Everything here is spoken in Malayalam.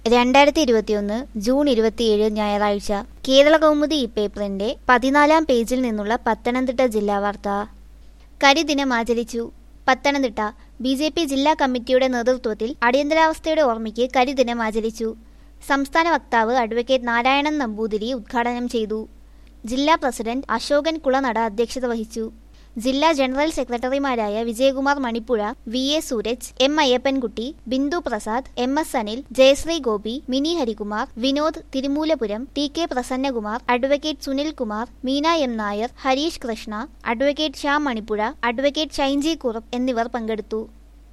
രണ്ടായിരത്തി ഇരുപത്തിയൊന്ന് ജൂൺ ഇരുപത്തിയേഴ് ഞായറാഴ്ച കേരള കൗമുദി ഈ പേപ്പറിന്റെ പതിനാലാം പേജിൽ നിന്നുള്ള പത്തനംതിട്ട ജില്ലാ വാർത്ത കരിദിനം ആചരിച്ചു പത്തനംതിട്ട ബി ജെ പി ജില്ലാ കമ്മിറ്റിയുടെ നേതൃത്വത്തിൽ അടിയന്തരാവസ്ഥയുടെ ഓർമ്മയ്ക്ക് കരിദിനം ആചരിച്ചു സംസ്ഥാന വക്താവ് അഡ്വക്കേറ്റ് നാരായണൻ നമ്പൂതിരി ഉദ്ഘാടനം ചെയ്തു ജില്ലാ പ്രസിഡന്റ് അശോകൻ കുളനട അധ്യക്ഷത വഹിച്ചു ജില്ലാ ജനറൽ സെക്രട്ടറിമാരായ Vijayakumar Manippuzha V A Sooraj M Ayyappankutty Bindu Prasad M S Anil Jayasree Gopi Mini Harikumar Vinod Thirumoolapuram T K Prasannakumar advocate Sunil Kumar Meena M Nair Harish Krishna advocate Shyam Manippuzha advocate Shinji Kurup എന്നിവർ പങ്കെടുത്തു